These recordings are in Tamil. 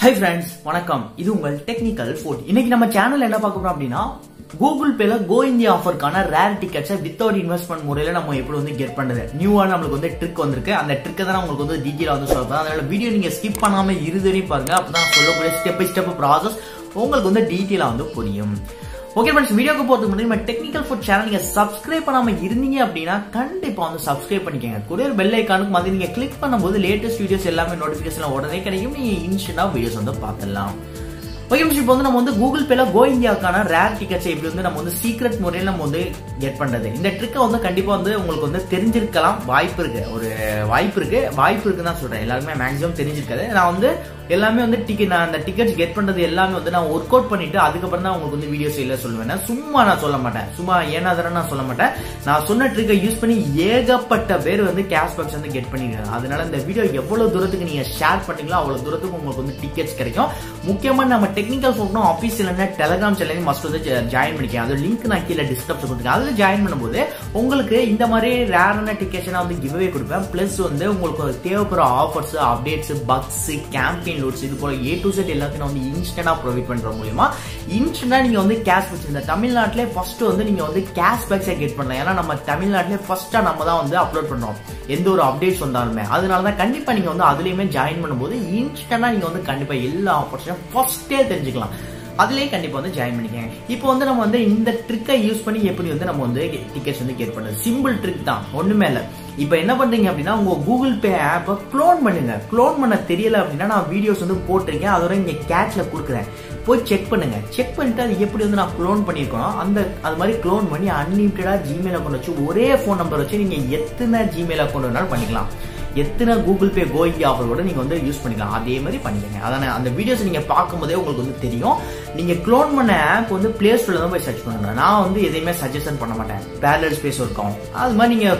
ஹை ஃப்ரெண்ட்ஸ் வணக்கம் இது உங்கள் டெக்னிக்கல் ஃபுட் இன்னைக்கு நம்ம சேனல் என்ன பார்க்க போறோம் அப்படின்னா கூகுள் பேல கோ இந்தியா ஆஃபருக்கான ரேர் டிக்கெட்ஸை வித்தவுட் இன்வெஸ்ட்மெண்ட் முறையில நம்ம எப்படி வந்து கெட் பண்றது நியூவா நம்மளுக்கு வந்து ட்ரிக் வந்திருக்கு அந்த ட்ரிக்கை தான் உங்களுக்கு வந்து டீட்டெயிலா வந்து சொல்ல போறேன் அதனால வீடியோ நீங்க ஸ்கிப் பண்ணாம இருதுவரையும் பாருங்க அப்பதான் சொல்லக்கூடிய ஸ்டெப் பை ஸ்டெப் ப்ராசஸ் உங்களுக்கு வந்து டீட்டெயிலா வந்து புரியும் ஓகே ஃப்ரெண்ட்ஸ் வீடியோக்கு போறதுக்கு முன்னாடி நம்ம டெக்னிக்கல் ஃபுட் சேனல் நீங்க சப்ஸ்கிரைப் பண்ணாம இருந்தீங்க அப்படின்னா கண்டிப்பா வந்து சப்ஸ்கிரைப் பண்ணிக்கங்க கூட ஒரு பெல் ஐக்கானுக்கு மாதிரி நீங்க கிளிக் பண்ணும்போது லேட்டஸ்ட் வீடியோஸ் எல்லாமே நோட்டிபிகேஷன் உடனே கிடைக்கும் நீங்க இன்ஸ்டன்டா வீடியோஸ் வந்து பார்க்கலாம் ஓகே ஃப்ரெண்ட்ஸ் இப்போ வந்து நம்ம வந்து கூகுள் பேல கோ இந்தியாவுக்கான ரேர் டிக்கெட்ஸ் எப்படி வந்து நம்ம வந்து சீக்ரெட் முறையில் நம்ம வந்து கெட் பண்றது இந்த ட்ரிக்கை வந்து கண்டிப்பா வந்து உங்களுக்கு வந்து தெரிஞ்சிருக்கலாம் வாய்ப்பு இருக்கு ஒரு வாய்ப்பு இருக்கு வாய்ப்பு இருக்குன்னு தான் சொல்றேன் எல்லாருமே மேக்ஸிமம் தெரிஞ்சிருக்காது நான் வந்து எல்லாமே வந்து டிக்கெட் நான் அந்த டிக்கெட்ஸ் கெட் பண்றது எல்லாமே வந்து நான் ஒர்க் அவுட் பண்ணிட்டு அதுக்கப்புறம் தான் உங்களுக்கு வந்து வீடியோஸ் இல்ல சொல்லுவேன் நான் சும்மா நான் சொல்ல மாட்டேன் சும்மா ஏனாதர நான் சொல்ல மாட்டேன் நான் சொன்ன ட்ரிக்கை யூஸ் பண்ணி ஏகப்பட்ட பேர் வந்து கேஷ் பேக்ஸ் வந்து கெட் பண்ணிருக்காங்க அதனால இந்த வீடியோ எவ்வளவு தூரத்துக்கு நீங்க ஷேர் பண்ணீங்களோ அவ்வளவு தூரத்துக்கு உங்களுக்கு வந்து டிக்கெட்ஸ் கிடைக்கும் முக்கியமா நம்ம டெக்னிக்கல் ஃபோட்டோ ஆஃபீஸில் டெலகிராம் சேனலையும் மஸ்ட் வந்து ஜாயின் பண்ணிக்கேன் அது லிங்க் நான் கீழே டிஸ்கிரிப்ஷன் கொடுத்துருக்கேன் அதில் ஜாயின் பண்ணும்போது உங்களுக்கு இந்த மாதிரி ரேரான டிக்கெட்ஸ் நான் வந்து கிவ்வே கொடுப்பேன் பிளஸ் வந்து உங்களுக்கு தேவைப்படுற offers updates bugs campaign lots இது போல ஏ டு செட் எல்லாத்தையும் வந்து இன்ஸ்டன்டா ப்ரொவைட் பண்ற மூலியமா இன்ஸ்டன்டா நீங்க வந்து கேஷ் பேக்ஸ் இந்த தமிழ்நாட்டிலே ஃபர்ஸ்ட் வந்து நீங்க வந்து கேஷ் பேக்ஸை கெட் பண்ணலாம் ஏன்னா நம்ம தமிழ்நாட்டிலே ஃபர்ஸ்டா நம்ம தான் வந்து அப்லோட் பண்றோம் எந்த ஒரு அப்டேட்ஸ் வந்தாலுமே அதனால தான் கண்டிப்பா நீங்க வந்து அதுலயுமே ஜாயின் பண்ணும்போது இன்ஸ்டன்டா நீங்க வந்து கண்டிப்பா எல்லா ஆஃபர்ஸையும் ஃபர்ஸ்டே தெரிஞ்சுக்கலாம் அதுலயே கண்டிப்பா வந்து ஜாயின் பண்ணிக்கங்க இப்போ வந்து நம்ம வந்து இந்த ட்ரிக்கை யூஸ் பண்ணி எப்படி வந்து நம்ம வந்து டிக்கெட்ஸ் வந்து கெட் பண்றது சிம்பிள் ட்ரிக் தான் ஒண்ணுமே இல்ல இப்போ என்ன பண்றீங்க அப்படின்னா உங்க கூகுள் பே ஆப்பை க்ளோன் பண்ணுங்க க்ளோன் பண்ண தெரியல அப்படின்னா நான் வீடியோஸ் வந்து போட்டிருக்கேன் அதோட இங்க கேட்ச்ல கொடுக்குறேன் போய் செக் பண்ணுங்க செக் பண்ணிட்டு அது எப்படி வந்து நான் க்ளோன் பண்ணிருக்கணும் அந்த அது மாதிரி க்ளோன் பண்ணி அன்லிமிட்டடா ஜிமெயில் அக்கௌண்ட் வச்சு ஒரே ஃபோன் நம்பர் வச்சு நீங்க எத்தனை ஜிமெயில் அக்கௌண்ட் வேணாலும் பண்ணிக்கலாம் எத்தனை கூகுள் பே கோயிங் ஆஃபர் கூட நீங்க வந்து யூஸ் பண்ணிக்கலாம் அதே மாதிரி பண்ணிக்கங்க அதான அந்த வீடியோஸ் நீங்க பார்க்கும்போதே உங்களுக்கு வந்து தெரியும் நீங்க க்ளோன் பண்ண ஆப் வந்து பிளே ஸ்டோர்ல தான் போய் சர்ச் பண்ணுங்க நான் வந்து எதையுமே சஜஷன் பண்ண மாட்டேன் பேரலல் ஸ்பேஸ் இருக்கும் அது மாதிரி நீங்க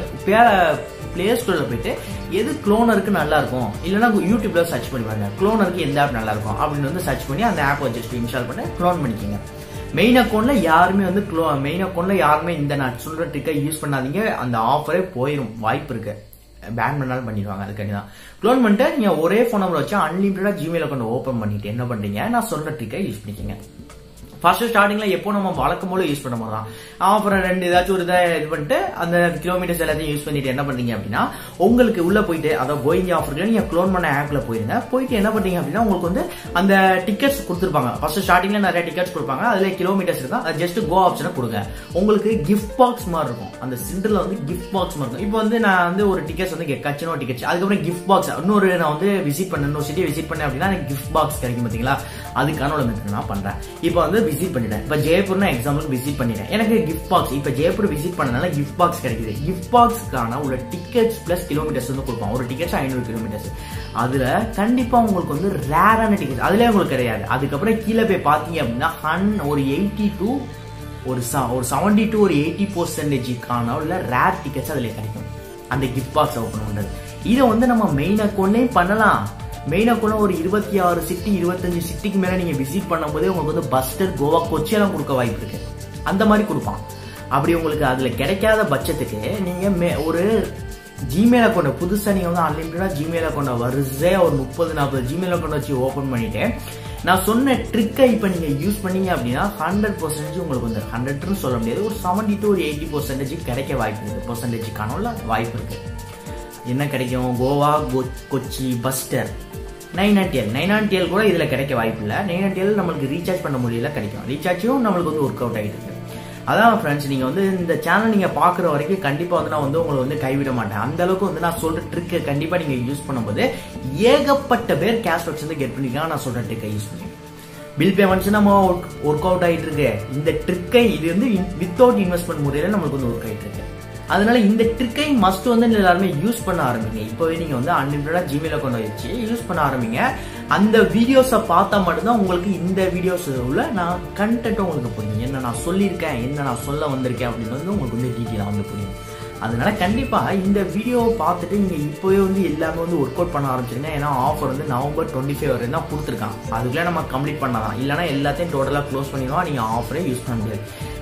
பிளே ஸ்டோர்ல போயிட்டு எது க்ளோனருக்கு நல்லா இருக்கும் இல்லைன்னா யூடியூப்ல சர்ச் பண்ணி பாருங்க க்ளோனருக்கு எந்த ஆப் நல்லா இருக்கும் அப்படின்னு வந்து சர்ச் பண்ணி அந்த ஆப் ஜஸ்ட் இன்ஸ்டால் பண்ணி க்ளோன் பண்ணிக்கோங்க மெயின் அக்கௌண்ட்ல யாருமே வந்து க்ளோ மெயின் அக்கௌண்ட்ல யாருமே இந்த நான் சொல்ற ட்ரிக்கை யூஸ் பண்ணாதீங்க அந்த ஆஃபரே போயிடும் வாய்ப்பு இருக்கு பேன் பண்ணாலும் பண்ணிடுவாங்க அதுக்காண்டி தான் க்ளோன் பண்ணிட்டு நீங்க ஒரே ஃபோன் நம்பர் வச்சு அன்லிமிட்டடா ஜிமெயில் அக்கௌண்ட் ஓப்பன் பண்ணிட்டு என்ன பண்றீங்க நான் சொல்ற ட்ரிக்கை யூஸ் பண்ணிக்கோங்க ஃபர்ஸ்ட் ஸ்டார்டிங்ல எப்போ நம்ம வழக்கம் போல யூஸ் பண்ண போதும் அப்புறம் ரெண்டு ஏதாச்சும் ஒரு இதை இது பண்ணிட்டு அந்த கிலோமீட்டர்ஸ் எல்லாத்தையும் யூஸ் பண்ணிட்டு என்ன பண்றீங்க அப்படின்னா உங்களுக்கு உள்ள போயிட்டு அதாவது கோயிங் ஆஃபருக்கு நீங்க க்ளோன் பண்ண ஆப்ல போயிருங்க போயிட்டு என்ன பண்றீங்க அப்படின்னா உங்களுக்கு வந்து அந்த டிக்கெட்ஸ் கொடுத்துருப்பாங்க ஃபர்ஸ்ட் ஸ்டார்டிங்ல நிறைய டிக்கெட்ஸ் கொடுப்பாங்க அதுல கிலோமீட்டர்ஸ் இருக்கும் அது ஜஸ்ட் கோ ஆப்ஷனை கொடுங்க உங்களுக்கு கிஃப்ட் பாக்ஸ் மாதிரி இருக்கும் அந்த சென்டர்ல வந்து கிஃப்ட் பாக்ஸ் மாதிரி இருக்கும் இப்போ வந்து நான் வந்து ஒரு டிக்கெட்ஸ் வந்து கச்சினோ டிக்கெட்ஸ் அதுக்கப்புறம் கிஃப்ட் பாக்ஸ் இன்னொரு நான் வந்து விசிட் பண்ண இன்னொரு சிட்டி விசிட் பண்ணேன் அப்படின்னா எனக்கு கிஃப்ட் பாக்ஸ் கிடைக்கும் பாத்தீங்களா அதுக்கான ஒரு மெத்தட் நான் பண்றேன் இப்போ வந்து விசிட் பண்ணிட்டேன் இப்போ ஜெயப்பூர் நான் எக்ஸாம்பிள் விசிட் பண்ணிட்டேன் எனக்கு கிஃப்ட் பாக்ஸ் இப்போ ஜெயப்பூர் விசிட் பண்ணனால கிஃப்ட் பாக்ஸ் கிடைக்குது கிஃப்ட் பாக்ஸ்க்கான உள்ள டிக்கெட்ஸ் பிளஸ் கிலோமீட்டர்ஸ் வந்து கொடுப்பான் ஒரு டிக்கெட்ஸ் ஐநூறு கிலோமீட்டர்ஸ் அதுல கண்டிப்பா உங்களுக்கு வந்து ரேரான டிக்கெட் அதுல உங்களுக்கு கிடையாது அதுக்கப்புறம் கீழே போய் பாத்தீங்க அப்படின்னா ஹன் ஒரு எயிட்டி டூ ஒரு ஒரு செவன்டி டூ ஒரு எயிட்டி பர்சன்டேஜுக்கான உள்ள ரேர் டிக்கெட்ஸ் அதுல கிடைக்கும் அந்த கிஃப்ட் பாக்ஸ் ஓப்பன் பண்றது இதை வந்து நம்ம மெயின் அக்கௌண்ட்லயும் பண்ணலாம் மெயின் அக்கௌண்ட் ஒரு இருபத்தி ஆறு சிட்டி இருபத்தஞ்சு சிட்டிக்கு மேல நீங்க விசிட் பண்ணும்போதே உங்களுக்கு வந்து பஸ்டர் கோவா கொச்சி எல்லாம் கொடுக்க வாய்ப்பு இருக்கு அந்த மாதிரி கொடுப்பான் அப்படி உங்களுக்கு அதுல கிடைக்காத பட்சத்துக்கு நீங்க ஒரு ஜிமெயில் அக்கௌண்ட் புதுசா நீங்க வந்து அன்லிமிட்டடா ஜிமெயில் அக்கௌண்ட் வருஷே ஒரு முப்பது நாற்பது ஜிமெயில் அக்கௌண்ட் வச்சு ஓபன் பண்ணிட்டு நான் சொன்ன ட்ரிக்கை இப்போ நீங்க யூஸ் பண்ணீங்க அப்படின்னா ஹண்ட்ரட் பர்சன்டேஜ் உங்களுக்கு வந்து ஹண்ட்ரட்னு சொல்ல முடியாது ஒரு செவன்டி டு ஒரு எயிட்டி பர்சன்டேஜ் கிடைக்க வாய்ப்பு இருக்கு பர்சன்டேஜுக்கான வாய்ப்பு இருக்கு என்ன கிடைக்கும் Goa Kochi buster nine L nine L கூட இதுல கிடைக்க வாய்ப்பு இல்லை நைன் எல் நம்மளுக்கு ரீசார்ஜ் பண்ண முடியல கிடைக்கும் ரீசார்ஜும் நம்மளுக்கு வந்து ஒர்க் அவுட் ஆகிட்டு இருக்கு அதான் ஃப்ரெண்ட்ஸ் நீங்க வந்து இந்த சேனல் நீங்க பாக்குற வரைக்கும் கண்டிப்பா வந்து நான் வந்து உங்களை வந்து கைவிட மாட்டேன் அந்த அளவுக்கு வந்து நான் சொல்ற ட்ரிக் கண்டிப்பா நீங்க யூஸ் பண்ணும்போது ஏகப்பட்ட பேர் கேஷ் பேக்ஸ் வந்து கெட் பண்ணிக்கலாம் நான் சொல்ற ட்ரிக்கை யூஸ் பண்ணி பில் பேமெண்ட்ஸ் நம்ம ஒர்க் அவுட் ஆயிட்டு இருக்கு இந்த ட்ரிக்கை இது வந்து வித்தவுட் இன்வெஸ்ட்மெண்ட் முறையில நம்மளுக்கு வந்து ஒர்க் ஆயிட்டு இருக்கு அதனால இந்த ட்ரிக்கை மஸ்ட் வந்து எல்லாருமே யூஸ் பண்ண ஆரம்பிங்க இப்போவே நீங்க வந்து அன்லிமிட்டடா ஜிமெயில கொண்டு வச்சு யூஸ் பண்ண ஆரம்பிங்க அந்த வீடியோஸை பார்த்தா மட்டும்தான் உங்களுக்கு இந்த வீடியோஸ் உள்ள நான் கண்டென்ட் உங்களுக்கு புரியும் என்ன நான் சொல்லியிருக்கேன் என்ன நான் சொல்ல வந்திருக்கேன் அப்படின்னு வந்து உங்களுக்கு வந்து டீட்டெயிலாக வந்து புரியும் அதனால கண்டிப்பா இந்த வீடியோவை பார்த்துட்டு நீங்க இப்போவே வந்து எல்லாமே வந்து ஒர்க் அவுட் பண்ண ஆரம்பிச்சிருங்க ஏன்னா ஆஃபர் வந்து நவம்பர் டுவெண்ட்டி ஃபைவ் வரையும் தான் கொடுத்துருக்கான் அதுக்குள்ள நம்ம கம்ப்ளீட் பண்ணலாம் இல்லைனா எல்லாத்தையும் டோட்டலாக க்ளோஸ் பண்ணிடுவோம் நீங்க ஆஃபரே யூஸ் பண்ண முடியாது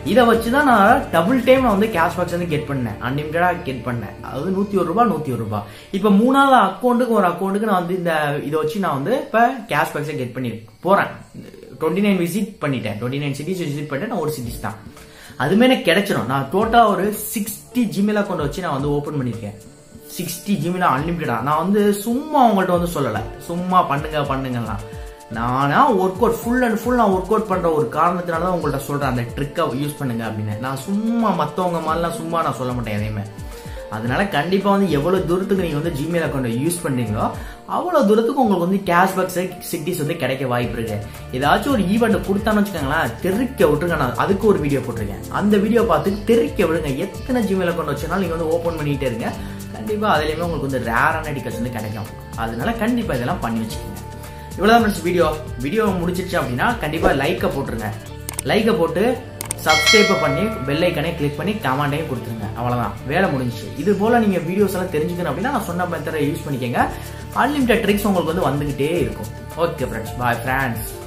இதை வச்சு தான் நான் டபுள் டைம் நான் வந்து கேஷ்பேக்ஸ் வந்து கெட் பண்ணேன் அன்லிமிட்டடா கெட் பண்ணேன் அதாவது நூத்தி ஒரு ரூபாய் நூத்தி ஒரு ரூபாய் இப்ப மூணாவது அக்கௌண்ட்டுக்கு ஒரு அக்கௌண்ட்டுக்கு நான் வந்து இந்த இதை வச்சு நான் வந்து இப்ப கேஷ்பேக்ஸை கெட் பண்ணி போறேன் டுவெண்ட்டி நைன் விசிட் பண்ணிட்டேன் டுவெண்ட்டி நைன் சிட்டிஸ் விசிட் பண்ணிட்டேன் நான் ஒரு சிட்டிஸ் தான் அதுமே எனக்கு கிடைச்சிடும் நான் டோட்டலா ஒரு சிக்ஸ்டி ஜிமெயில் அக்கௌண்ட் வச்சு நான் வந்து ஓபன் பண்ணிருக்கேன் சிக்ஸ்டி ஜிமெயில் அன்லிமிட்டடா நான் வந்து சும்மா உங்கள்கிட்ட வந்து சொல்லலை சும்மா பண்ணுங்க பண்ணுங்கலாம் நானா work out full and full நான் ஒர்க் அவுட் பண்ற ஒரு காரணத்தினால தான் உங்கள்ட்ட சொல்றேன் அந்த ட்ரிக்கை யூஸ் பண்ணுங்க அப்படின்னு நான் சும்மா மத்தவங்க மாதிரிலாம் சும்மா நான் சொல்ல மாட்டேன் எதையுமே அதனால கண்டிப்பா வந்து எவ்வளவு தூரத்துக்கு நீங்க வந்து ஜிமெயில் அக்கௌண்ட் யூஸ் பண்றீங்களோ அவ்வளவு தூரத்துக்கு உங்களுக்கு வந்து கேஷ்பேக் சிட்டிஸ் வந்து கிடைக்க வாய்ப்பு இருக்கு ஏதாச்சும் ஒரு ஈவெண்ட் கொடுத்தான்னு வச்சுக்கோங்களேன் தெறிக்க விட்டுருங்க நான் அதுக்கு ஒரு வீடியோ போட்டிருக்கேன் அந்த வீடியோ பார்த்து தெறிக்க விடுங்க எத்தனை ஜிமெயில் அக்கௌண்ட் வச்சுனாலும் நீங்க வந்து ஓபன் பண்ணிட்டே இருங்க கண்டிப்பா அதுலயுமே உங்களுக்கு வந்து ரேரான டிக்கெட்ஸ் வந்து கிடைக்கும் அதனால கண்டிப்பா இதெல்லாம் பண்ணி வச்சுக்கோங்க இவ்வளவுதான் ஃப்ரெண்ட்ஸ் வீடியோ வீடியோ முடிச்சிருச்சு அப்படின்னா கண்டிப்பா லைக்கை போட்டுருங்க லைக்கை போட்டு சப்ஸ்கிரைப் பண்ணி பெல் ஐக்கனே கிளிக் பண்ணி கமெண்டையும் கொடுத்துருங்க அவ்வளவுதான் வேலை முடிஞ்சுச்சு இது போல நீங்க வீடியோஸ் எல்லாம் தெரிஞ்சுக்கணும் அப்படின்னா நான் சொன்ன மெத்தடை யூஸ் பண்ணிக்கங்க அன்லிமிட்டட் ட்ரிக்ஸ் உங்களுக்கு வந்து வந்துகிட்டே இருக்கும் ஓகே ஃப்ரெண்ட்ஸ் பாய் ஃப்ரெண்ட்ஸ்